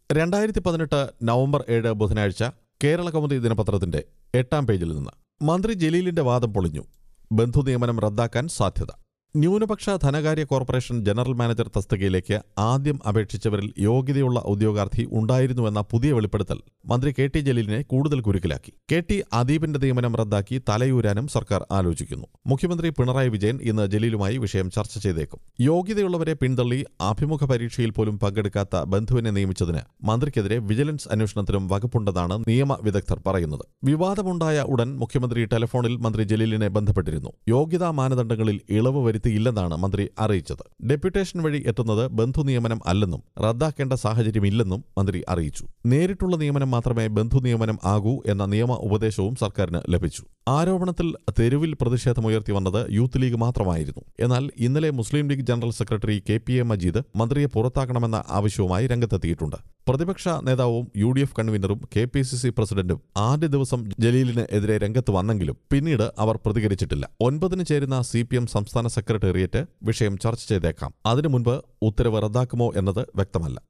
രണ്ടായിരത്തി പതിനെട്ട് നവംബർ ഏഴ് ബുധനാഴ്ച കേരള കൗമുദി ദിനപത്രത്തിന്റെ എട്ടാം പേജിൽ നിന്ന് മന്ത്രി ജലീലിന്റെ വാദം പൊളിഞ്ഞു ബന്ധു നിയമനം റദ്ദാക്കാൻ സാധ്യത ന്യൂനപക്ഷ ധനകാര്യ കോർപ്പറേഷൻ ജനറൽ മാനേജർ തസ്തികയിലേക്ക് ആദ്യം അപേക്ഷിച്ചവരിൽ യോഗ്യതയുള്ള ഉദ്യോഗാർത്ഥി ഉണ്ടായിരുന്നുവെന്ന പുതിയ വെളിപ്പെടുത്തൽ മന്ത്രി കെ ടി ജലീലിനെ കൂടുതൽ കുരുക്കിലാക്കി കെ ടി അദീപിന്റെ നിയമനം റദ്ദാക്കി തലയൂരാനും സർക്കാർ ആലോചിക്കുന്നു മുഖ്യമന്ത്രി പിണറായി വിജയൻ ഇന്ന് ജലീലുമായി വിഷയം ചർച്ച ചെയ്തേക്കും യോഗ്യതയുള്ളവരെ പിന്തള്ളി അഭിമുഖ പരീക്ഷയിൽ പോലും പങ്കെടുക്കാത്ത ബന്ധുവിനെ നിയമിച്ചതിന് മന്ത്രിക്കെതിരെ വിജിലൻസ് അന്വേഷണത്തിനും വകുപ്പുണ്ടെന്നാണ് നിയമ വിദഗ്ധർ പറയുന്നത് വിവാദമുണ്ടായ ഉടൻ മുഖ്യമന്ത്രി ടെലിഫോണിൽ മന്ത്രി ജലീലിനെ ബന്ധപ്പെട്ടിരുന്നു യോഗ്യതാ മാനദണ്ഡങ്ങളിൽ ഇളവ് വരുത്തിയില്ലെന്നാണ് മന്ത്രി അറിയിച്ചത് ഡെപ്യൂട്ടേഷൻ വഴി എത്തുന്നത് ബന്ധു നിയമനം അല്ലെന്നും റദ്ദാക്കേണ്ട സാഹചര്യമില്ലെന്നും മന്ത്രി അറിയിച്ചു നേരിട്ടുള്ള നിയമനം മാത്രമേ ബന്ധു നിയമനം ആകൂ എന്ന നിയമ ഉപദേശവും സർക്കാരിന് ലഭിച്ചു ആരോപണത്തിൽ തെരുവിൽ പ്രതിഷേധമുയർത്തി വന്നത് യൂത്ത് ലീഗ് മാത്രമായിരുന്നു എന്നാൽ ഇന്നലെ Muslim league general secretary K P A Majeed മന്ത്രിയെ പുറത്താക്കണമെന്ന ആവശ്യവുമായി രംഗത്തെത്തിയിട്ടുണ്ട് പ്രതിപക്ഷ നേതാവും യു ഡി എഫ് കൺവീനറും കെ പി സി സി പ്രസിഡന്റും ആദ്യ ദിവസം ജലീലിന് എതിരെ രംഗത്ത് വന്നെങ്കിലും പിന്നീട് അവർ പ്രതികരിച്ചിട്ടില്ല ഒൻപതിന് ചേരുന്ന സി പി എം സംസ്ഥാന സെക്രട്ടേറിയറ്റ് വിഷയം ചർച്ച ചെയ്തേക്കാം അതിനു മുൻപ് ഉത്തരവ് റദ്ദാക്കുമോ എന്നത് വ്യക്തമല്ല